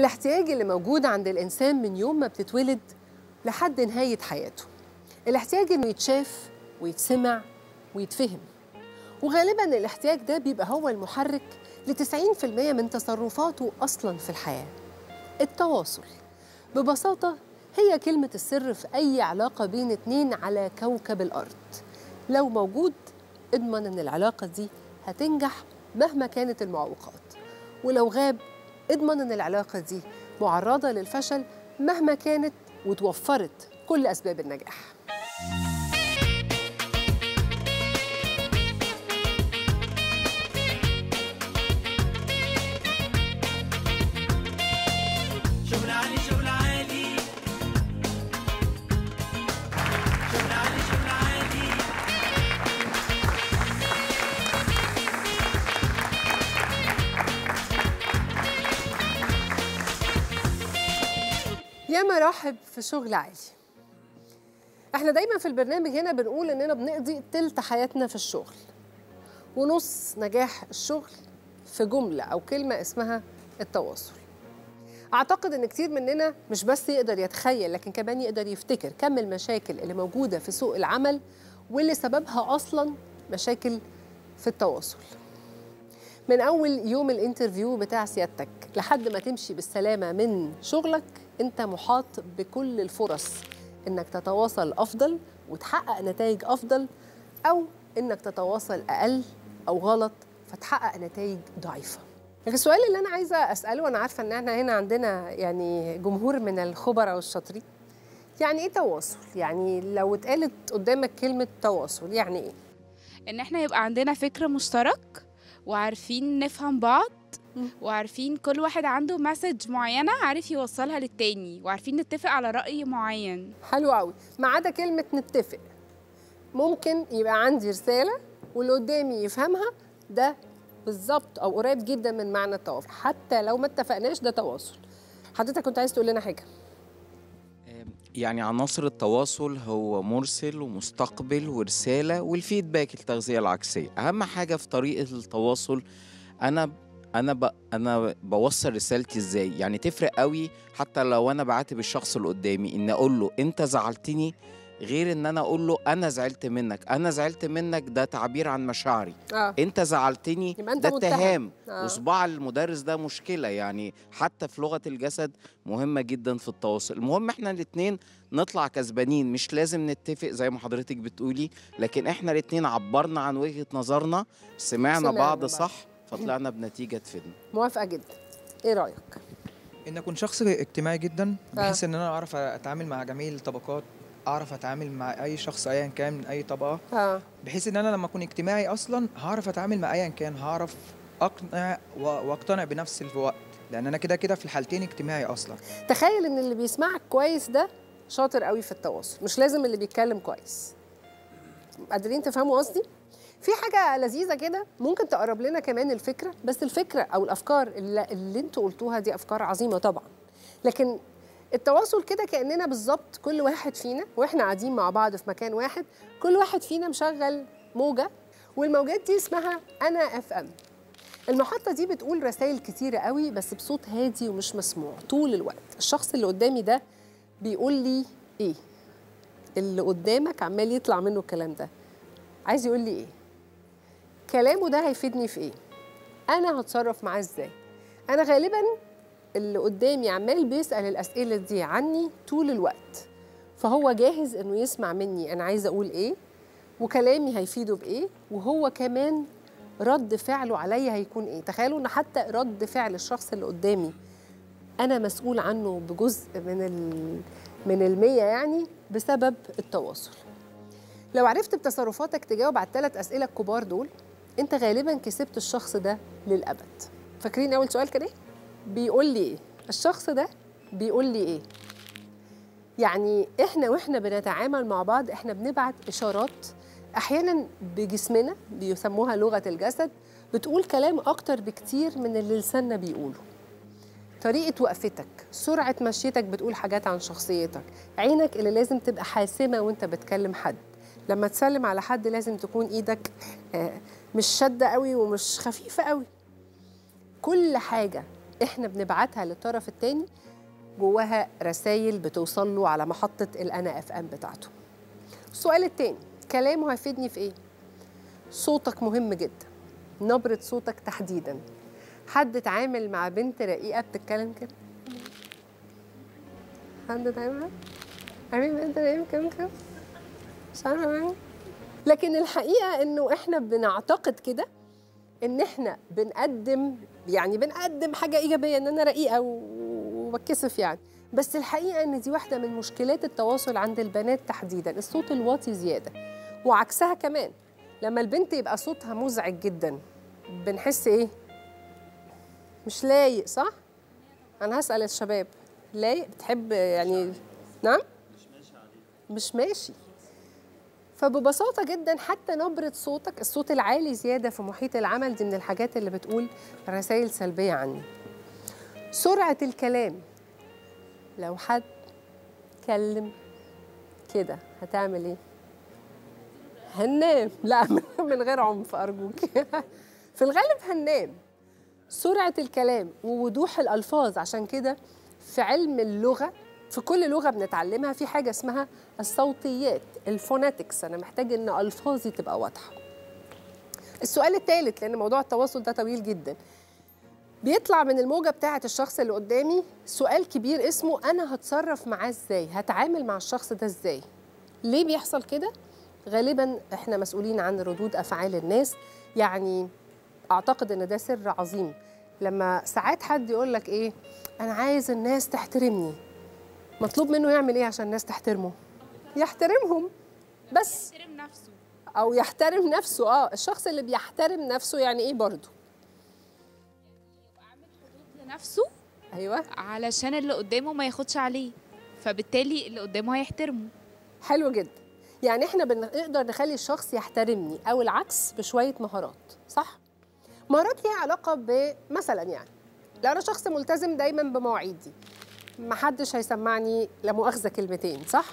الاحتياج اللي موجود عند الإنسان من يوم ما بتتولد لحد نهاية حياته الاحتياج إنه يتشاف ويتسمع ويتفهم وغالبا الاحتياج ده بيبقى هو المحرك ل 90% من تصرفاته أصلا في الحياة التواصل ببساطة هي كلمة السر في أي علاقة بين اتنين على كوكب الأرض لو موجود اضمن إن العلاقة دي هتنجح مهما كانت المعوقات ولو غاب اضمن إن العلاقة دي معرضة للفشل مهما كانت وتوفرت كل أسباب النجاح شغل عالي شغل عالي شغل عالي شغل عالي يا مراحب في شغل عالي احنا دايما في البرنامج هنا بنقول اننا بنقضي تلت حياتنا في الشغل ونص نجاح الشغل في جملة أو كلمة اسمها التواصل أعتقد إن كتير مننا مش بس يقدر يتخيل لكن كمان يقدر يفتكر كم المشاكل اللي موجودة في سوق العمل واللي سببها أصلا مشاكل في التواصل من أول يوم الانترفيو بتاع سيادتك لحد ما تمشي بالسلامة من شغلك أنت محاط بكل الفرص إنك تتواصل أفضل وتحقق نتائج أفضل أو إنك تتواصل أقل أو غلط فتحقق نتائج ضعيفة لكن السؤال اللي أنا عايزة أسأله وأنا عارفة إن إحنا هنا عندنا يعني جمهور من الخبراء والشاطرين يعني إيه تواصل؟ يعني لو اتقالت قدامك كلمة تواصل يعني إيه؟ ان احنا يبقى عندنا فكر مشترك وعارفين نفهم بعض مم. وعارفين كل واحد عنده مسج معينة عارف يوصلها للتاني وعارفين نتفق على رأي معين حلو قوي ما عدا كلمة نتفق ممكن يبقى عندي رسالة واللي قدامي يفهمها ده بالظبط أو قريب جدا من معنى التواصل حتى لو ما اتفقناش ده تواصل حضرتك كنت عايز تقول لنا حاجة يعني عناصر التواصل هو مرسل ومستقبل ورسالة والفيدباك التغذية العكسية أهم حاجة في طريقة التواصل أنا أنا ب... أنا بوصل رسالتي إزاي يعني تفرق قوي حتى لو أنا بعاتب الشخص اللي قدامي إن أقول له أنت زعلتني غير إن أنا أقول له أنا زعلت منك أنا زعلت منك ده تعبير عن مشاعري اه أنت زعلتني يبقى أنت ده متهم. اتهام آه. وصباع المدرس ده مشكلة يعني حتى في لغة الجسد مهمة جدا في التواصل المهم احنا الاتنين نطلع كسبانين مش لازم نتفق زي ما حضرتك بتقولي لكن احنا الاتنين عبرنا عن وجهة نظرنا سمعنا, سمعنا بعض بعض. صح فطلعنا بنتيجة تفيدنا موافقة جدا إيه رأيك؟ ان اكون شخص اجتماعي جدا بحيث ان انا اعرف اتعامل مع جميع الطبقات اعرف اتعامل مع اي شخص ايا كان من اي طبقه اه بحيث ان انا لما اكون اجتماعي اصلا هعرف اتعامل مع ايا كان هعرف اقنع و- واقتنع بنفس الوقت لان انا كده كده في الحالتين اجتماعي اصلا تخيل إن اللي بيسمعك كويس ده شاطر قوي في التواصل مش لازم اللي بيتكلم كويس قادرين تفهموا قصدي؟ في حاجة لذيذة كده ممكن تقرب لنا كمان الفكرة بس الفكرة أو الأفكار اللي, اللي انتوا قلتوها دي أفكار عظيمة طبعا لكن التواصل كده كأننا بالظبط كل واحد فينا وإحنا قاعدين مع بعض في مكان واحد كل واحد فينا مشغل موجة والموجات دي اسمها أنا اف ام المحطة دي بتقول رسائل كتيرة قوي بس بصوت هادي ومش مسموع طول الوقت الشخص اللي قدامي ده بيقول لي إيه اللي قدامك عمال يطلع منه الكلام ده عايز يقول لي ايه كلامه ده هيفيدني في ايه انا هتصرف معاه ازاي انا غالبا اللي قدامي عمال بيسال الاسئله دي عني طول الوقت فهو جاهز انه يسمع مني انا عايزه اقول ايه وكلامي هيفيده بايه وهو كمان رد فعله عليا هيكون ايه تخيلوا ان حتى رد فعل الشخص اللي قدامي انا مسؤول عنه بجزء من ال من المية يعني بسبب التواصل لو عرفت بتصرفاتك تجاوب على الثلاث أسئلة الكبار دول أنت غالبا كسبت الشخص ده للأبد فاكرين أول سؤال كان إيه؟ بيقول لي إيه؟ الشخص ده بيقول لي إيه؟ يعني إحنا وإحنا بنتعامل مع بعض إحنا بنبعت إشارات أحيانا بجسمنا بيسموها لغة الجسد بتقول كلام أكتر بكتير من اللي لساننا بيقوله طريقة وقفتك سرعة مشيتك بتقول حاجات عن شخصيتك عينك اللي لازم تبقى حاسمة وانت بتكلم حد لما تسلم على حد لازم تكون ايدك آه، مش شادة قوي ومش خفيفة قوي كل حاجة احنا بنبعتها للطرف الثاني جواها رسائل بتوصل له على محطه الانا اف ام بتاعته السؤال الثاني كلامه هيفيدني في ايه صوتك مهم جدا نبره صوتك تحديدا حد اتعامل مع بنت رقيقه بتتكلم كده حد اتعامل معاها؟ عارفين بنت رقيقه بتتكلم كده مش عارفه يعني. لكن الحقيقه انه احنا بنعتقد كده ان احنا بنقدم يعني بنقدم حاجه ايجابيه ان انا رقيقه و- وبتكسف يعني بس الحقيقه ان دي واحده من مشكلات التواصل عند البنات تحديدا الصوت الواطي زياده وعكسها كمان لما البنت يبقى صوتها مزعج جدا بنحس ايه مش لايق صح انا هسال الشباب لايق بتحب يعني نعم مش ماشي فببساطة جدا حتى نبرة صوتك الصوت العالي زيادة في محيط العمل دي من الحاجات اللي بتقول رسائل سلبية عني سرعة الكلام لو حد كلم كده هتعمل ايه؟ هننام لا من غير عنف أرجوك في الغالب هننام سرعة الكلام ووضوح الألفاظ عشان كده في علم اللغة في كل لغة بنتعلمها في حاجة اسمها الصوتيات الفوناتكس أنا محتاج إن ألفاظي تبقى واضحة السؤال الثالث لأن موضوع التواصل ده طويل جدا بيطلع من الموجة بتاعة الشخص اللي قدامي سؤال كبير اسمه أنا هتصرف معاه إزاي هتعامل مع الشخص ده إزاي ليه بيحصل كده؟ غالبا احنا مسؤولين عن ردود أفعال الناس يعني أعتقد إن ده سر عظيم لما ساعات حد يقول لك إيه أنا عايز الناس تحترمني مطلوب منه يعمل ايه عشان الناس تحترمه يحترمهم بس يحترم نفسه او يحترم نفسه اه الشخص اللي بيحترم نفسه يعني ايه برضه لنفسه ايوه علشان اللي قدامه ما ياخدش عليه فبالتالي اللي قدامه هيحترمه حلو جدا يعني احنا بنقدر نخلي الشخص يحترمني او العكس بشويه مهارات صح مهارات ليها علاقه بمثلا يعني لو انا شخص ملتزم دايما بمواعيدي محدش هيسمعني لا مؤاخذه كلمتين صح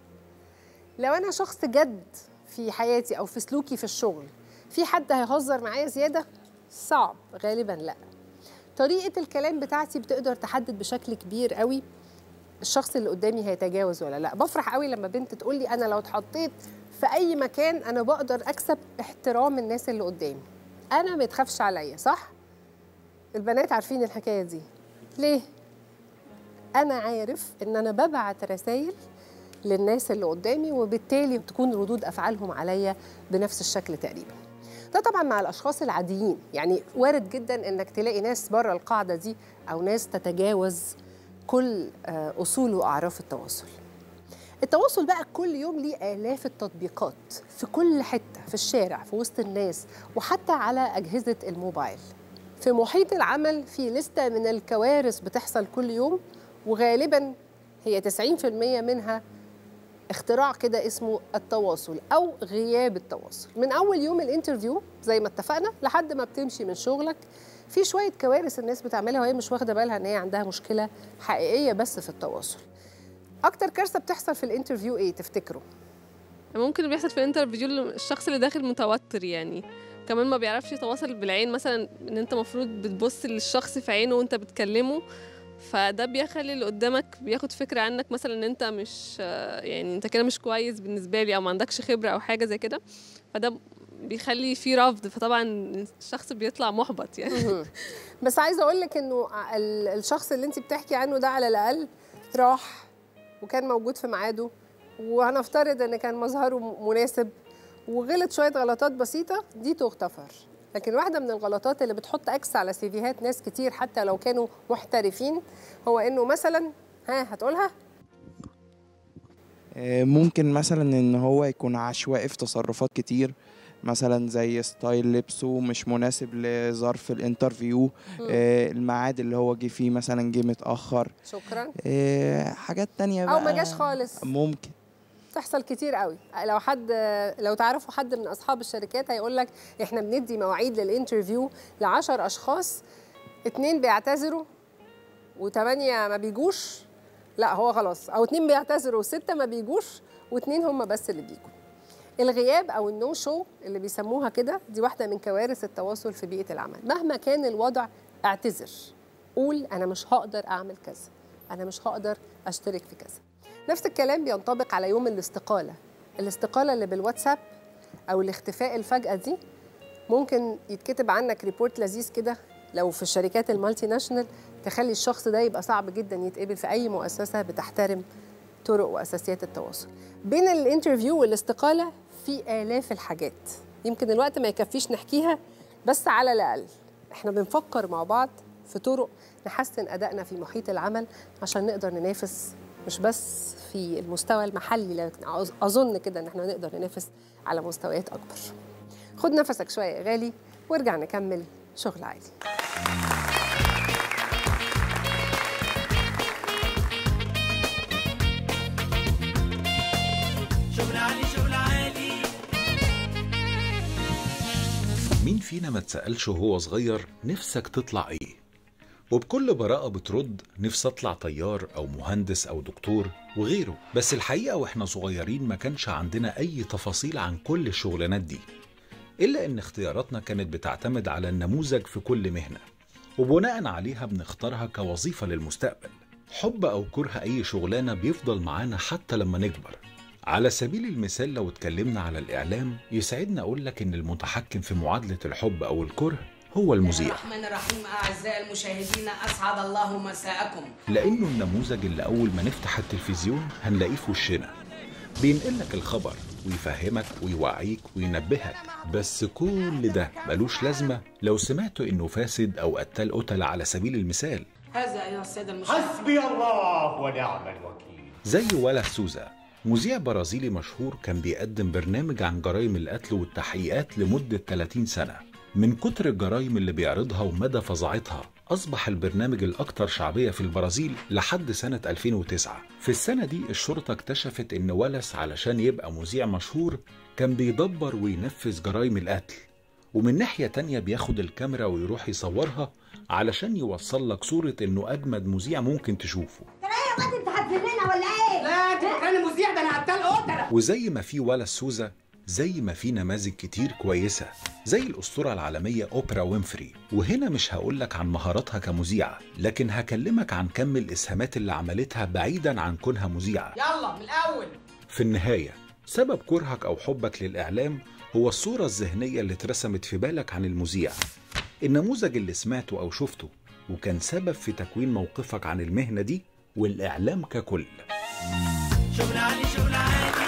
لو انا شخص جد في حياتي او في سلوكي في الشغل في حد هيهزر معايا زياده صعب غالبا لا طريقه الكلام بتاعتي بتقدر تحدد بشكل كبير قوي الشخص اللي قدامي هيتجاوز ولا لا بفرح قوي لما بنت تقول لي انا لو اتحطيت في اي مكان انا بقدر اكسب احترام الناس اللي قدامي انا ما تخافش عليا صح البنات عارفين الحكايه دي ليه انا عارف ان انا ببعت رسائل للناس اللي قدامي وبالتالي بتكون ردود افعالهم عليا بنفس الشكل تقريبا ده طبعا مع الاشخاص العاديين يعني وارد جدا انك تلاقي ناس بره القاعده دي او ناس تتجاوز كل آه، اصول واعراف التواصل التواصل بقى كل يوم ليه آلاف التطبيقات في كل حتة في الشارع في وسط الناس وحتى على أجهزة الموبايل في محيط العمل في لستة من الكوارث بتحصل كل يوم وغالبا هي 90% منها اختراع كده اسمه التواصل أو غياب التواصل من أول يوم الانترفيو زي ما اتفقنا لحد ما بتمشي من شغلك في شوية كوارث الناس بتعملها وهي مش واخدة بالها إن هي عندها مشكلة حقيقية بس في التواصل اكتر كارثه بتحصل في الانترفيو ايه تفتكروا ممكن اللي بيحصل في الانترفيو الشخص اللي داخل متوتر يعني كمان ما بيعرفش يتواصل بالعين مثلا ان انت مفروض بتبص للشخص في عينه وانت بتكلمه فده بيخلي اللي قدامك بياخد فكرة عنك مثلا ان انت مش آه، يعني انت كده مش كويس بالنسبة لي او ما عندكش خبرة او حاجة زي كده فده بيخلي فيه رفض فطبعا الشخص بيطلع محبط يعني بس عايزه اقول لك انه ال- الشخص اللي انت بتحكي عنه ده على الاقل راح وكان موجود في ميعاده وهنفترض ان كان مظهره م- مناسب وغلط شويه غلطات بسيطه دي تغتفر لكن واحده من الغلطات اللي بتحط اكس على سيفيهات ناس كتير حتى لو كانوا محترفين هو انه مثلا ها هتقولها آه، ممكن مثلا ان هو يكون عشوائي في تصرفات كتير مثلا زي ستايل لبسه مش مناسب لظرف الانترفيو آه، الميعاد اللي هو جه فيه مثلا جه متأخر شكرا آه، حاجات تانية بقى او ما جاش خالص ممكن تحصل كتير قوي لو حد لو تعرفوا حد من اصحاب الشركات هيقول لك احنا بندي مواعيد للانترفيو ل 10 اشخاص اتنين بيعتذروا وثمانيه ما بيجوش لا هو خلاص او اتنين بيعتذروا وسته ما بيجوش واتنين هم بس اللي بيجوا الغياب او النو شو اللي بيسموها كده دي واحده من كوارث التواصل في بيئه العمل مهما كان الوضع اعتذر قول انا مش هقدر اعمل كذا انا مش هقدر اشترك في كذا نفس الكلام بينطبق على يوم الاستقاله الاستقاله اللي بالواتساب او الاختفاء الفجاه دي ممكن يتكتب عنك ريبورت لذيذ كده لو في الشركات المالتي ناشونال تخلي الشخص ده يبقى صعب جدا يتقبل في اي مؤسسه بتحترم طرق واساسيات التواصل بين الانترفيو والاستقاله في الاف الحاجات يمكن الوقت ما يكفيش نحكيها بس على الاقل احنا بنفكر مع بعض في طرق نحسن ادائنا في محيط العمل عشان نقدر ننافس مش بس في المستوى المحلي لكن أظ- اظن كده ان احنا نقدر ننافس على مستويات اكبر خد نفسك شويه يا غالي وارجع نكمل شغل عالي شغل عالي شغل عالي مين فينا ما اتسألش وهو صغير نفسك تطلع ايه؟ وبكل براءة بترد نفسي اطلع طيار او مهندس او دكتور وغيره بس الحقيقة واحنا صغيرين ما كانش عندنا اي تفاصيل عن كل الشغلانات دي الا ان اختياراتنا كانت بتعتمد على النموذج في كل مهنة وبناء عليها بنختارها كوظيفة للمستقبل حب او كره اي شغلانة بيفضل معانا حتى لما نكبر على سبيل المثال لو اتكلمنا على الإعلام يسعدنا أقول لك إن المتحكم في معادلة الحب أو الكره هو المذيع الرحمن الرحيم أعزائي المشاهدين أسعد الله مساءكم لأنه النموذج اللي أول ما نفتح التلفزيون هنلاقيه في وشنا بينقل لك الخبر ويفهمك ويوعيك وينبهك بس كل ده ملوش لازمة لو سمعت إنه فاسد أو قتال قتل على سبيل المثال هذا أيها السادة المشاهدين حسبي الله ونعم الوكيل زي ولا سوزا مذيع برازيلي مشهور كان بيقدم برنامج عن جرائم القتل والتحقيقات لمدة 30 سنة من كتر الجرائم اللي بيعرضها ومدى فظاعتها أصبح البرنامج الأكثر شعبية في البرازيل لحد سنة 2009 في السنة دي الشرطة اكتشفت إن ولس علشان يبقى مذيع مشهور كان بيدبر وينفذ جرائم القتل ومن ناحية تانية بياخد الكاميرا ويروح يصورها علشان يوصل لك صورة إنه أجمد مذيع ممكن تشوفه انت هتذلنا ولا ايه؟ لا كان مذيع ده انا قتال قتله وزي ما في ولا سوزا زي ما في نماذج كتير كويسة زي الأسطورة العالمية أوبرا وينفري وهنا مش هقولك عن مهاراتها كمذيعة لكن هكلمك عن كم الإسهامات اللي عملتها بعيدا عن كونها مذيعة يلا من الاول في النهاية سبب كرهك أو حبك للإعلام هو الصورة الذهنية اللي اترسمت في بالك عن المذيع النموذج اللي سمعته أو شفته وكان سبب في تكوين موقفك عن المهنة دي والإعلام ككل شغل عالي شغل عالي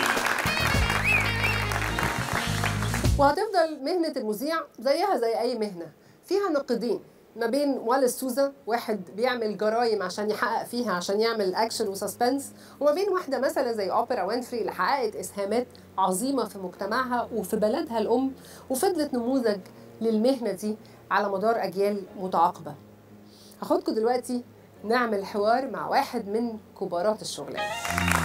وهتفضل مهنة المذيع زيها زي أي مهنة فيها نقيضين ما بين واليس سوزا واحد بيعمل جرايم عشان يحقق فيها عشان يعمل اكشن وسسبنس وما بين واحدة مثلا زي اوبرا وينفري اللي حققت اسهامات عظيمة في مجتمعها وفي بلدها الأم وفضلت نموذج للمهنة دي على مدار أجيال متعاقبة هاخدكم دلوقتي نعمل حوار مع واحد من كبارات الشغلانة